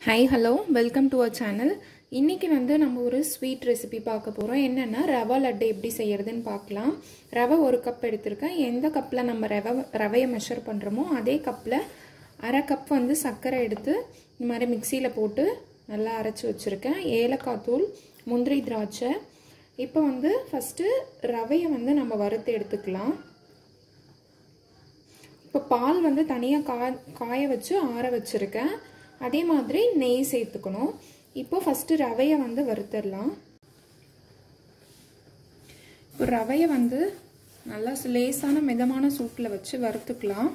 hi hello welcome to our channel இன்றைக்கி வந்து நம்ம ஒரு ஸ்வீட் ரெசிபி பார்க்க போகிறோம் என்னென்னா ரவா லட்டு எப்படி செய்யறதுன்னு பார்க்கலாம் ரவை ஒரு கப் எடுத்திருக்கேன் எந்த கப்பில் நம்ம ரவை ரவையை மெஷர் பண்ணுறோமோ அதே கப்பில் அரை கப் வந்து சர்க்கரை எடுத்து இந்த மாதிரி மிக்சியில் போட்டு நல்லா அரைச்சி வச்சுருக்கேன் ஏலக்காய் தூள் முந்திரி திராட்சை இப்போ வந்து ஃபஸ்ட்டு ரவையை வந்து நம்ம வறுத்து எடுத்துக்கலாம் இப்போ பால் வந்து தனியாக கா காய வச்சு ஆற வச்சுருக்கேன் அதே மாதிரி நெய் சேர்த்துக்கணும் இப்போ ஃபஸ்ட்டு ரவையை வந்து வறுத்துடலாம் இப்போ ரவையை வந்து நல்லா லேசான மிதமான சூட்டில் வச்சு வறுத்துக்கலாம்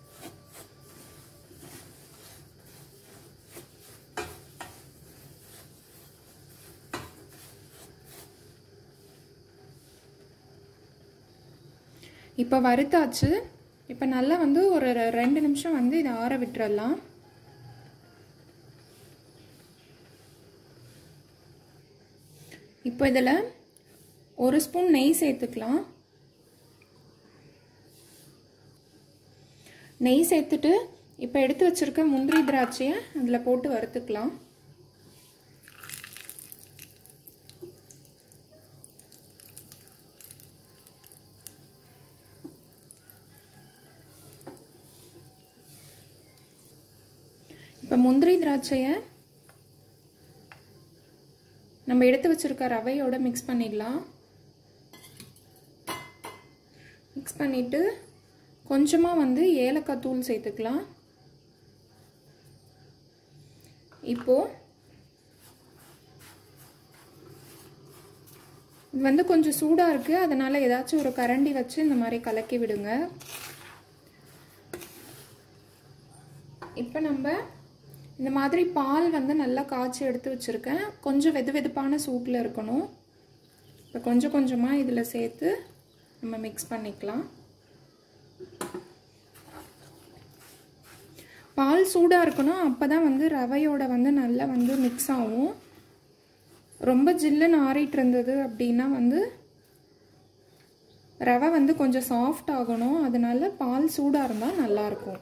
இப்போ வறுத்தாச்சு இப்போ நல்லா வந்து ஒரு ரெண்டு நிமிஷம் வந்து இதை ஆற விட்டுறலாம் இப்போ இதில் ஒரு ஸ்பூன் நெய் சேர்த்துக்கலாம் நெய் சேர்த்துட்டு இப்போ எடுத்து வச்சுருக்க முந்திரி திராட்சையை அதில் போட்டு வறுத்துக்கலாம் இப்போ முந்திரி திராட்சையை நம்ம எடுத்து வச்சிருக்க ரவையோட மிக்ஸ் பண்ணிடலாம் மிக்ஸ் பண்ணிவிட்டு கொஞ்சமாக வந்து ஏலக்காய் தூள் சேர்த்துக்கலாம் இப்போது இது வந்து கொஞ்சம் சூடாக இருக்குது அதனால் ஏதாச்சும் ஒரு கரண்டி வச்சு இந்த மாதிரி கலக்கி விடுங்க இப்போ நம்ம இந்த மாதிரி பால் வந்து நல்லா காய்ச்சி எடுத்து வச்சுருக்கேன் கொஞ்சம் வெது வெதுப்பான சூட்டில் இருக்கணும் இப்போ கொஞ்சம் கொஞ்சமாக இதில் சேர்த்து நம்ம மிக்ஸ் பண்ணிக்கலாம் பால் சூடாக இருக்கணும் அப்போ தான் வந்து ரவையோட வந்து நல்லா வந்து மிக்ஸ் ஆகும் ரொம்ப ஜில்லுன்னு ஆறிட்டு இருந்தது அப்படின்னா வந்து ரவை வந்து கொஞ்சம் சாஃப்ட் ஆகணும் அதனால பால் சூடாக இருந்தால் நல்லாயிருக்கும்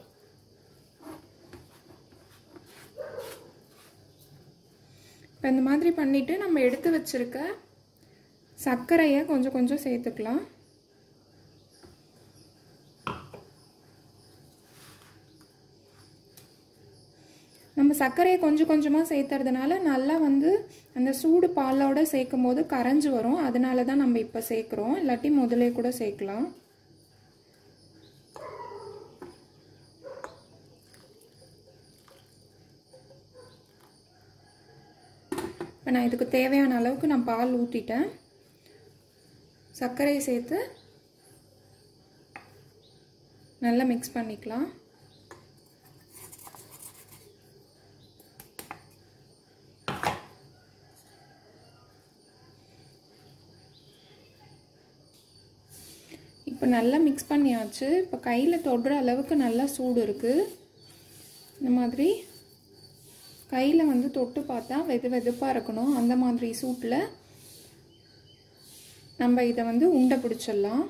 இப்போ இந்த மாதிரி பண்ணிவிட்டு நம்ம எடுத்து வச்சுருக்க சர்க்கரையை கொஞ்சம் கொஞ்சம் சேர்த்துக்கலாம் நம்ம சர்க்கரையை கொஞ்சம் கொஞ்சமாக சேர்த்துறதுனால நல்லா வந்து அந்த சூடு பாலோட சேர்க்கும் போது கரைஞ்சி வரும் அதனால தான் நம்ம இப்போ சேர்க்குறோம் இல்லாட்டி முதலே கூட சேர்க்கலாம் இப்போ நான் இதுக்கு தேவையான அளவுக்கு நான் பால் ஊற்றிட்டேன் சர்க்கரையை சேர்த்து நல்லா மிக்ஸ் பண்ணிக்கலாம் இப்போ நல்லா மிக்ஸ் பண்ணியாச்சு இப்போ கையில் தொடுற அளவுக்கு நல்லா சூடு இருக்குது இந்த மாதிரி கையில் வந்து தொட்டு பார்த்தா வெது வெதுப்பாக இருக்கணும் அந்த மாதிரி சூட்டில் நம்ம இதை வந்து உண்டை பிடிச்சிடலாம்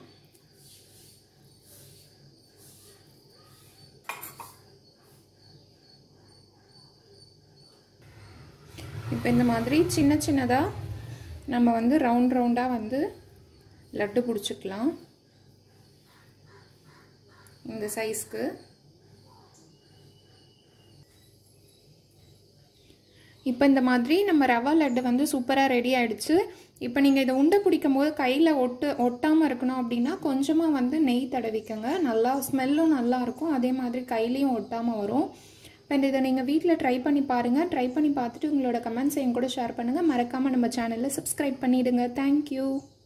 இப்போ இந்த மாதிரி சின்ன சின்னதாக நம்ம வந்து ரவுண்ட் ரவுண்டாக வந்து லட்டு பிடிச்சிக்கலாம் இந்த சைஸ்க்கு இப்போ இந்த மாதிரி நம்ம ரவா லட்டு வந்து சூப்பராக ரெடி ஆகிடுச்சு இப்போ நீங்கள் இதை உண்டை பிடிக்கும் போது கையில் ஒட்டு ஒட்டாமல் இருக்கணும் அப்படின்னா கொஞ்சமாக வந்து நெய் தடவிக்கங்க நல்லா ஸ்மெல்லும் நல்லா இருக்கும் அதே மாதிரி கையிலையும் ஒட்டாமல் வரும் இப்போ இந்த இதை நீங்கள் வீட்டில் ட்ரை பண்ணி பாருங்கள் ட்ரை பண்ணி பார்த்துட்டு உங்களோட கமெண்ட்ஸ் என் கூட ஷேர் பண்ணுங்கள் மறக்காமல் நம்ம சேனலில் சப்ஸ்கிரைப் பண்ணிவிடுங்க தேங்க்யூ